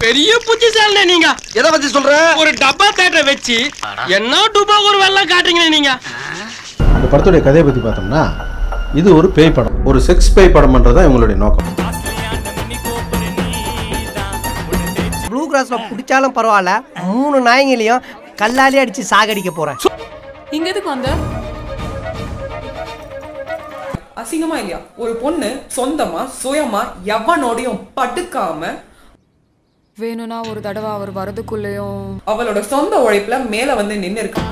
பெரிய புத்திசாலினே நீங்க எதை பத்தி சொல்ற ஒரு டப்பா தேட்டரை வச்சு என்ன டூபா ஒரு வெள்ளம் காட்டுறீங்க நீங்க அந்த படத்துடைய கதையை பற்றி பார்த்தோம்னா இது ஒரு பேய் படம் ஒரு செக்ஸ் பேய் படம்ன்றது தான் இவங்களுடைய நோக்கம் ப்ளூ கிராஸ்ல பிடிச்சாலும் பரவாயில்ல மூணு நாய்ங்களையும் கல்லாலே அடிச்சு சாகடிக்க போறேன் இங்க எதுக்கு வந்த அசிங்கமா இல்லையா ஒரு பொண்ணு சொந்தமா சுயமா எவனோடையும் படுக்காம வேணும்னா ஒரு தடவை அவர் வரதுக்குள்ளேயும் அவளோட சொந்த உழைப்புல மேல வந்து நின்னு இருக்கா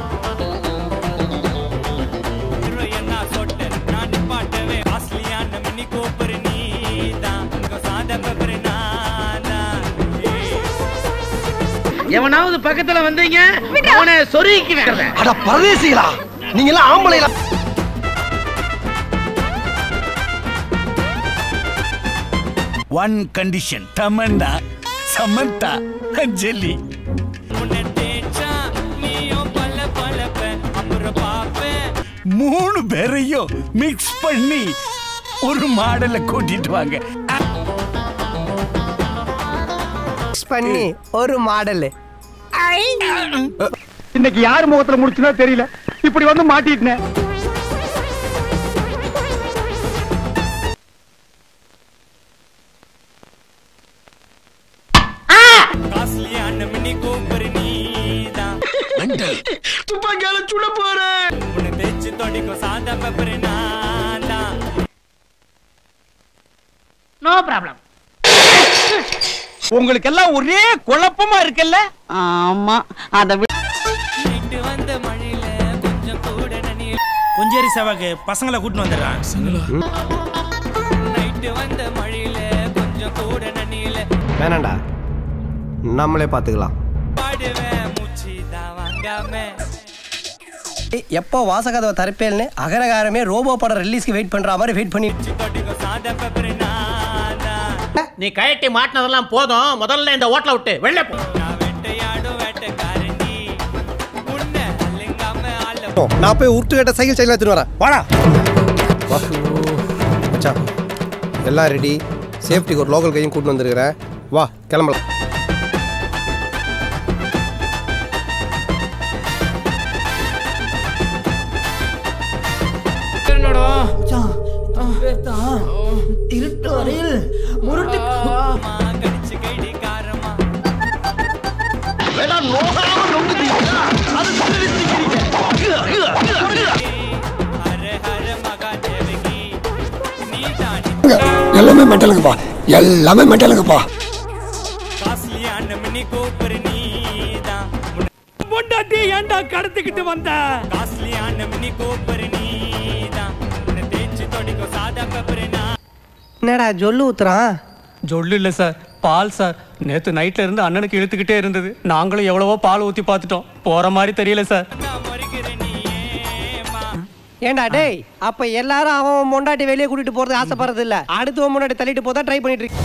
எவனாவது பக்கத்துல வந்தீங்க அவனை சொருகி வைக்கிறேன் அட பரதேசிகளா நீங்க எல்லாம் ஆம்பளைகளா ஒன் கண்டிஷன் தமன்னா சமந்தா அஞ்சலி மூணு பேரையும் மிக்ஸ் பண்ணி ஒரு மாடலை கூட்டிட்டு வாங்க Mix பண்ணி ஒரு மாடல் இன்னைக்கு யார் முகத்துல முடிச்சுனா தெரியல இப்படி வந்து மாட்டிட்டேன் துப்பாக்கியால சுட போறேன் நோ ப்ராப்ளம் உங்களுக்கு எல்லாம் ஒரே குழப்பமா இருக்குல்ல ஆமா அத கொஞ்சேரி செவாக்கு பசங்களை கூட்டின்னு வந்துடுறான் வேணாண்டா நம்மளே பார்த்துக்கலாம் எப்போ வாசகதவை தரப்பேல்னு அகரகாரமே ரோபோ படம் ரிலீஸ்க்கு வெயிட் பண்ற மாதிரி வெயிட் பண்ணி நீ கயட்டி மாட்டினதெல்லாம் போதும் முதல்ல இந்த ஓட்டல விட்டு வெளில போ நான் போய் உருட்டு கட்ட சைக்கிள் சைக்கிள் எடுத்துட்டு வரேன் வாடா மச்சான் எல்லாம் ரெடி சேஃப்டிக்கு ஒரு லோக்கல் கையும் கூட்டு வந்திருக்கிறேன் வா கிளம்பலாம் வேணா நோகாம நொங்குதீங்களா அது தெரிவித்துக்கிறீங்க எல்லாமே மெட்டலுங்கப்பா எல்லாமே மெட்டலுங்கப்பா பொண்டாட்டி ஏன்டா கடத்திக்கிட்டு வந்த என்னடா ஜொல்லு ஊத்துறான் ஜொல்லு இல்ல சார் பால் சார் நேத்து நைட்ல இருந்து அண்ணனுக்கு இழுத்துக்கிட்டே இருந்தது நாங்களும் எவ்வளவோ பால் ஊத்தி பார்த்துட்டோம் போற மாதிரி தெரியல சார் ஏண்டா டேய் அப்ப எல்லாரும் அவன் அவன் பொண்டாட்டி வெளியே கூட்டிட்டு போறது ஆசைப்படுறது இல்ல அடுத்து உன் முன்னாடி தள்ளிட்டு போதா ட்ரை பண்ணிட்டு இருக்கு